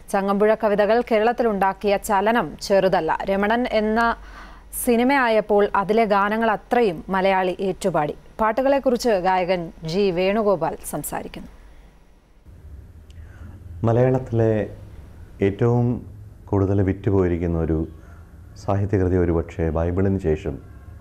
ചങ്ങമ്പുഴ കവിതകൾ കേരളത്തിലുണ്ടാക്കിയ ചലനം ചെറുതല്ല രമണൻ എന്ന സിനിമയായപ്പോൾ അതിലെ ഗാനങ്ങൾ അത്രയും മലയാളി ഏറ്റുപാടി പാട്ടുകളെക്കുറിച്ച് ഗായകൻ ജി വേണുഗോപാൽ സംസാരിക്കുന്നു മലയാളത്തിലെ ഏറ്റവും കൂടുതൽ വിറ്റുപോയിരിക്കുന്ന ഒരു സാഹിത്യകൃതി ഒരുപക്ഷെ ബൈബിളിന് ശേഷം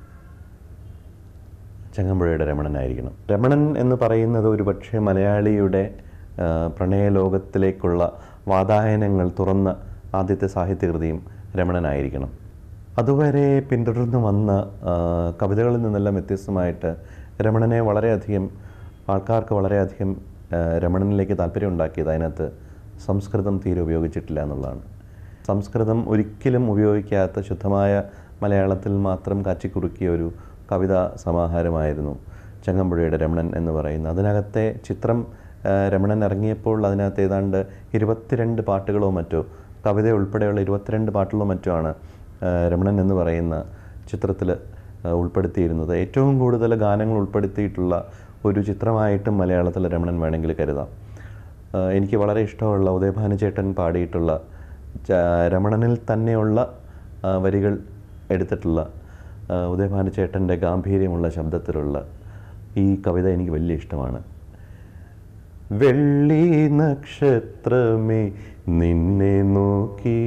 ചങ്ങമ്പുഴയുടെ രമണനായിരിക്കണം രമണൻ എന്ന് പറയുന്നത് ഒരുപക്ഷെ മലയാളിയുടെ ആ, പ്രണയലോകത്തിലേക്കുള്ള വാതായനങ്ങൾ തുറന്ന ആദ്യത്തെ സാഹിത്യകൃതിയും രമണനായിരിക്കണം അതുവരെ പിന്തുടർന്ന് വന്ന ആ, കവിതകളിൽ നിന്നെല്ലാം വ്യത്യസ്തമായിട്ട് രമണനെ വളരെയധികം ആൾക്കാർക്ക് വളരെയധികം ആ, രമണനിലേക്ക് താല്പര്യം ഉണ്ടാക്കിയത് അതിനകത്ത് സംസ്കൃതം തീരെ ഉപയോഗിച്ചിട്ടില്ല എന്നുള്ളതാണ് സംസ്കൃതം ഒരിക്കലും ഉപയോഗിക്കാത്ത ശുദ്ധമായ മലയാളത്തിൽ മാത്രം കാച്ചിക്കുറുക്കിയ ഒരു കവിതാ സമാഹാരമായിരുന്നു ചങ്ങമ്പുഴയുടെ രമണൻ എന്ന് പറയുന്നത് അതിനകത്തെ ചിത്രം ആ, രമണൻ ഇറങ്ങിയപ്പോൾ അതിനകത്ത് ഏതാണ്ട് ഇരുപത്തിരണ്ട് പാട്ടുകളോ മറ്റോ കവിത ഉൾപ്പെടെയുള്ള ഇരുപത്തിരണ്ട് പാട്ടുകളോ മറ്റോ ആണ് ആ, രമണൻ എന്ന് പറയുന്ന ചിത്രത്തിൽ ഉൾപ്പെടുത്തിയിരുന്നത് ഏറ്റവും കൂടുതൽ ഗാനങ്ങൾ ഉൾപ്പെടുത്തിയിട്ടുള്ള ഒരു ചിത്രമായിട്ടും മലയാളത്തിൽ രമണൻ വേണമെങ്കിൽ കരുതാം ആ, എനിക്ക് വളരെ ഇഷ്ടമുള്ള ഉദയഭാനുചേട്ടൻ പാടിയിട്ടുള്ള ച- രമണനിൽ തന്നെയുള്ള ആ, വരികൾ എടുത്തിട്ടുള്ള ആ, ഉദയഭാനുചേട്ടൻ്റെ ഗാംഭീര്യമുള്ള ശബ്ദത്തിലുള്ള ഈ കവിത എനിക്ക് വലിയ ഇഷ്ടമാണ് വെള്ളി നക്ഷത്രമേ നിന്നെ നോക്കി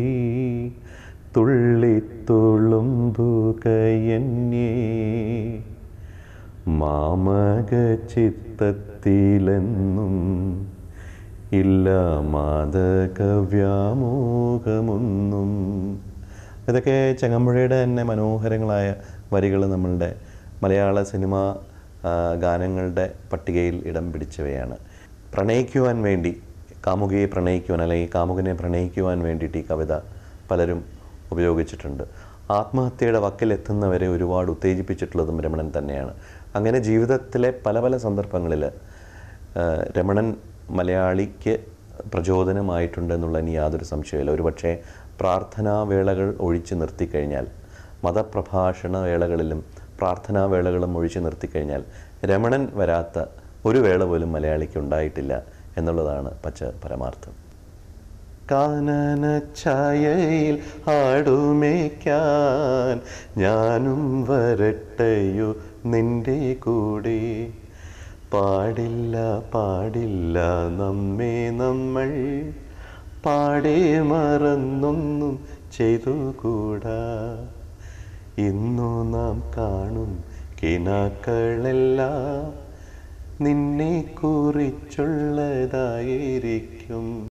തുള്ളിത്തുളുമ്പുകയന്യേ മാമക ചിത്തത്തിലെന്നും ഇല്ല മാതകവ്യാമോഹമൊന്നും ഇതൊക്കെ ചങ്ങമ്പുഴയുടെ തന്നെ മനോഹരങ്ങളായ വരികൾ നമ്മളുടെ മലയാള സിനിമ ആ, ഗാനങ്ങളുടെ പട്ടികയിൽ ഇടം പിടിച്ചവയാണ് പ്രണയിക്കുവാൻ വേണ്ടി കാമുകിയെ പ്രണയിക്കുവാൻ അല്ലെങ്കിൽ കാമുകനെ പ്രണയിക്കുവാൻ വേണ്ടിയിട്ട് ഈ കവിത പലരും ഉപയോഗിച്ചിട്ടുണ്ട് ആത്മഹത്യയുടെ വക്കിലെത്തുന്നവരെ ഒരുപാട് ഉത്തേജിപ്പിച്ചിട്ടുള്ളതും രമണൻ തന്നെയാണ് അങ്ങനെ ജീവിതത്തിലെ പല പല സന്ദർഭങ്ങളിൽ ആ, രമണൻ മലയാളിക്ക് പ്രചോദനമായിട്ടുണ്ടെന്നുള്ളതിന് യാതൊരു സംശയമില്ല ഒരുപക്ഷെ പ്രാർത്ഥനാ വേളകൾ ഒഴിച്ചു നിർത്തിക്കഴിഞ്ഞാൽ മതപ്രഭാഷണ വേളകളിലും പ്രാർത്ഥനാ വേളകളും ഒഴിച്ചു നിർത്തിക്കഴിഞ്ഞാൽ രമണൻ വരാത്ത ഒരു വേള പോലും മലയാളിക്ക് ഉണ്ടായിട്ടില്ല എന്നുള്ളതാണ് പച്ച പരമാർത്ഥം കാനന ഛായയിൽ ആടുമേക്കാൻ ഞാനും വരട്ടെയോ നിന്റെ കൂടെ പാടില്ല പാടില്ല നമ്മെ നമ്മൾ പാടെ മറന്നൊന്നും ചെയ്തുകൂടാ ഇന്നു നാം കാണും കിനാക്കളെല്ലാം നിന്നെ കുറിച്ചുള്ളതായിരിക്കും